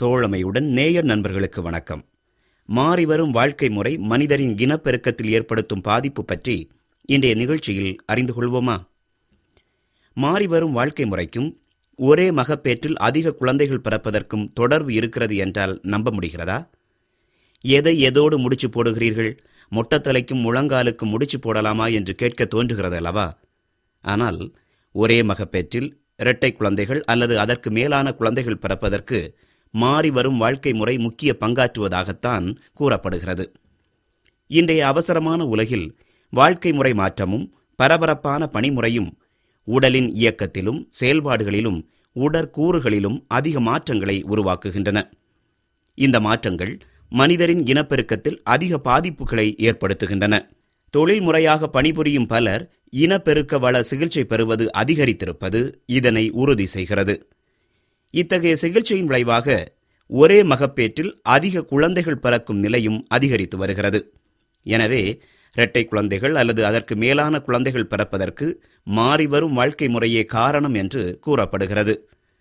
தோழமையுடன் நேயர் நண்பர்களுக்கு வணக்கம் மாறிவரும் வாழ்க்கை முறை மனிதரின் இனப்பெருக்கத்தில் ஏற்படுத்தும் பாதிப்பு பற்றி இன்றைய நிகழ்ச்சியில் அறிந்து கொள்வோமா மாறிவரும் வாழ்க்கை முறைக்கும் ஒரே மகப்பேற்றில் அதிக குழந்தைகள் பிறப்பதற்கும் தொடர்பு இருக்கிறது என்றால் நம்ப முடிகிறதா எதை எதோடு முடிச்சு போடுகிறீர்கள் மொட்டத்தலைக்கும் முழங்காலுக்கும் முடிச்சு போடலாமா என்று கேட்க தோன்றுகிறது அல்லவா ஆனால் ஒரே மகப்பேற்றில் இரட்டை குழந்தைகள் அல்லது அதற்கு மேலான குழந்தைகள் பிறப்பதற்கு மாறி வரும் வாழ்க்கை முறை முக்கிய பங்காற்றுவதாகத்தான் கூறப்படுகிறது இன்றைய அவசரமான உலகில் வாழ்க்கை முறை மாற்றமும் பரபரப்பான பணிமுறையும் உடலின் இயக்கத்திலும் செயல்பாடுகளிலும் உடற்கூறுகளிலும் அதிக மாற்றங்களை உருவாக்குகின்றன இந்த மாற்றங்கள் மனிதரின் இனப்பெருக்கத்தில் அதிக பாதிப்புகளை ஏற்படுத்துகின்றன தொழில் முறையாக பணிபுரியும் பலர் இனப்பெருக்க வள சிகிச்சை பெறுவது அதிகரித்திருப்பது இதனை உறுதி செய்கிறது இத்தகைய சிகிச்சையின் விளைவாக ஒரே மகப்பேற்றில் அதிக குழந்தைகள் பிறக்கும் நிலையும் அதிகரித்து வருகிறது எனவே இரட்டை குழந்தைகள் அல்லது அதற்கு மேலான குழந்தைகள் பிறப்பதற்கு மாறிவரும் வாழ்க்கை முறையே காரணம் என்று கூறப்படுகிறது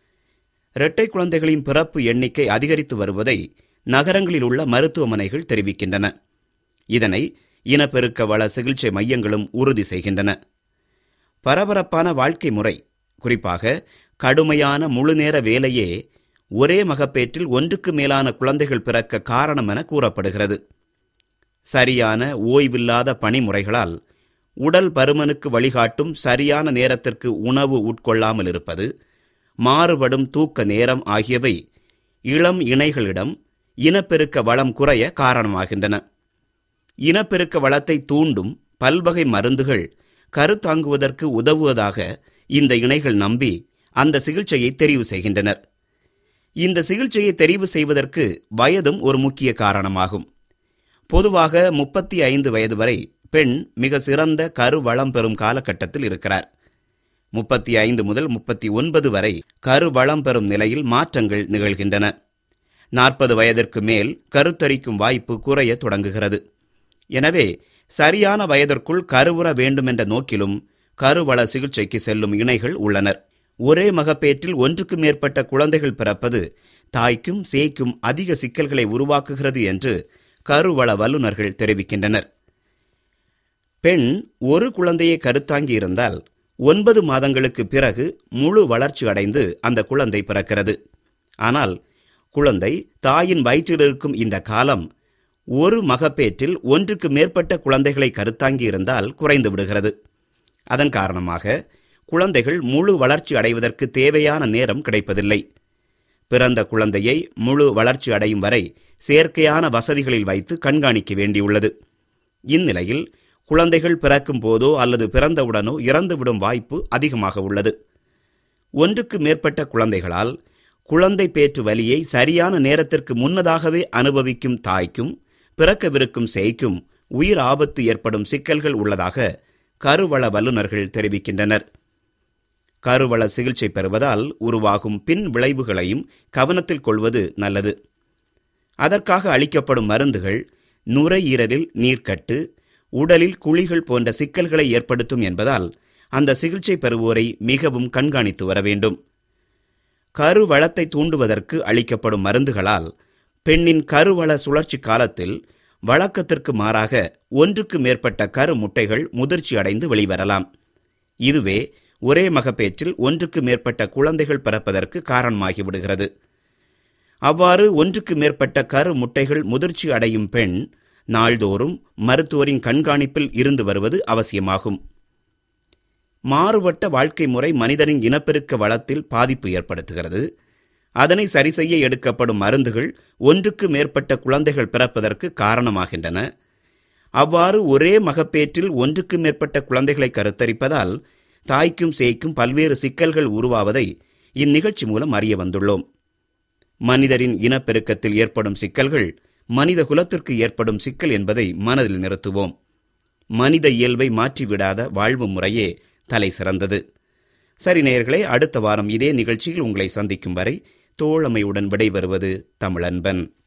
இரட்டை குழந்தைகளின் பிறப்பு எண்ணிக்கை அதிகரித்து வருவதை நகரங்களில் உள்ள மருத்துவமனைகள் தெரிவிக்கின்றன இதனை இனப்பெருக்க வள சிகிச்சை மையங்களும் உறுதி செய்கின்றன பரபரப்பான வாழ்க்கை முறை குறிப்பாக கடுமையான முழுநேர வேலையே ஒரே மகப்பேற்றில் ஒன்றுக்கு மேலான குழந்தைகள் பிறக்க காரணம் என கூறப்படுகிறது சரியான ஓய்வில்லாத பணிமுறைகளால் உடல் பருமனுக்கு வழிகாட்டும் சரியான நேரத்திற்கு உணவு உட்கொள்ளாமல் இருப்பது மாறுபடும் தூக்க நேரம் ஆகியவை இளம் இணைகளிடம் இனப்பெருக்க வளம் குறைய காரணமாகின்றன இனப்பெருக்க வளத்தை தூண்டும் பல்வகை மருந்துகள் கருத்தாங்குவதற்கு உதவுவதாக இந்த இணைகள் நம்பி அந்த சிகிச்சையை தெரிவு செய்கின்றனர் இந்த சிகிச்சையை தெரிவு செய்வதற்கு வயதும் ஒரு முக்கிய காரணமாகும் பொதுவாக முப்பத்தி ஐந்து வயது வரை பெண் மிக சிறந்த கரு வளம் பெறும் காலகட்டத்தில் இருக்கிறார் முப்பத்தி ஐந்து முதல் முப்பத்தி ஒன்பது வரை கரு வளம் பெறும் நிலையில் மாற்றங்கள் நிகழ்கின்றன நாற்பது வயதிற்கு மேல் கருத்தரிக்கும் வாய்ப்பு குறைய தொடங்குகிறது எனவே சரியான வயதிற்குள் கருவுற வேண்டுமென்ற நோக்கிலும் கருவள சிகிச்சைக்கு செல்லும் இணைகள் உள்ளனர் ஒரே மகப்பேற்றில் ஒன்றுக்கு மேற்பட்ட குழந்தைகள் பிறப்பது தாய்க்கும் சேய்க்கும் அதிக சிக்கல்களை உருவாக்குகிறது என்று கருவள வல்லுநர்கள் தெரிவிக்கின்றனர் பெண் ஒரு குழந்தையை கருத்தாங்கி இருந்தால் ஒன்பது மாதங்களுக்கு பிறகு முழு வளர்ச்சி அடைந்து அந்த குழந்தை பிறக்கிறது ஆனால் குழந்தை தாயின் வயிற்றில் இருக்கும் இந்த காலம் ஒரு மகப்பேற்றில் ஒன்றுக்கு மேற்பட்ட குழந்தைகளை கருத்தாங்கி இருந்தால் குறைந்து விடுகிறது அதன் காரணமாக குழந்தைகள் முழு வளர்ச்சி அடைவதற்கு தேவையான நேரம் கிடைப்பதில்லை பிறந்த குழந்தையை முழு வளர்ச்சி அடையும் வரை செயற்கையான வசதிகளில் வைத்து கண்காணிக்க வேண்டியுள்ளது இந்நிலையில் குழந்தைகள் பிறக்கும் போதோ அல்லது பிறந்தவுடனோ இறந்துவிடும் வாய்ப்பு அதிகமாக உள்ளது ஒன்றுக்கு மேற்பட்ட குழந்தைகளால் குழந்தை பேற்று வலியை சரியான நேரத்திற்கு முன்னதாகவே அனுபவிக்கும் தாய்க்கும் பிறக்கவிருக்கும் சேய்க்கும் உயிர் ஆபத்து ஏற்படும் சிக்கல்கள் உள்ளதாக கருவள வல்லுநர்கள் தெரிவிக்கின்றனர் கருவள சிகிச்சை பெறுவதால் உருவாகும் பின் விளைவுகளையும் கவனத்தில் கொள்வது நல்லது அதற்காக அளிக்கப்படும் மருந்துகள் நுரையீரலில் நீர்க்கட்டு உடலில் குழிகள் போன்ற சிக்கல்களை ஏற்படுத்தும் என்பதால் அந்த சிகிச்சை பெறுவோரை மிகவும் கண்காணித்து வர வேண்டும் கருவளத்தை தூண்டுவதற்கு அளிக்கப்படும் மருந்துகளால் பெண்ணின் கருவள சுழற்சி காலத்தில் வழக்கத்திற்கு மாறாக ஒன்றுக்கு மேற்பட்ட கரு முட்டைகள் முதிர்ச்சி அடைந்து வெளிவரலாம் இதுவே ஒரே மகப்பேற்றில் ஒன்றுக்கு மேற்பட்ட குழந்தைகள் பிறப்பதற்கு காரணமாகிவிடுகிறது அவ்வாறு ஒன்றுக்கு மேற்பட்ட கரு முட்டைகள் முதிர்ச்சி அடையும் பெண் நாள்தோறும் மருத்துவரின் கண்காணிப்பில் இருந்து வருவது அவசியமாகும் மாறுபட்ட வாழ்க்கை முறை மனிதனின் இனப்பெருக்க வளத்தில் பாதிப்பு ஏற்படுத்துகிறது அதனை சரிசெய்ய எடுக்கப்படும் மருந்துகள் ஒன்றுக்கு மேற்பட்ட குழந்தைகள் பிறப்பதற்கு காரணமாகின்றன அவ்வாறு ஒரே மகப்பேற்றில் ஒன்றுக்கு மேற்பட்ட குழந்தைகளை கருத்தரிப்பதால் தாய்க்கும் சேய்க்கும் பல்வேறு சிக்கல்கள் உருவாவதை இந்நிகழ்ச்சி மூலம் அறிய வந்துள்ளோம் மனிதரின் இனப்பெருக்கத்தில் ஏற்படும் சிக்கல்கள் மனித குலத்திற்கு ஏற்படும் சிக்கல் என்பதை மனதில் நிறுத்துவோம் மனித இயல்பை மாற்றிவிடாத வாழ்வு முறையே தலை சிறந்தது சரி நேயர்களே அடுத்த வாரம் இதே நிகழ்ச்சியில் உங்களை சந்திக்கும் வரை தோழமையுடன் விடைபெறுவது தமிழன்பன்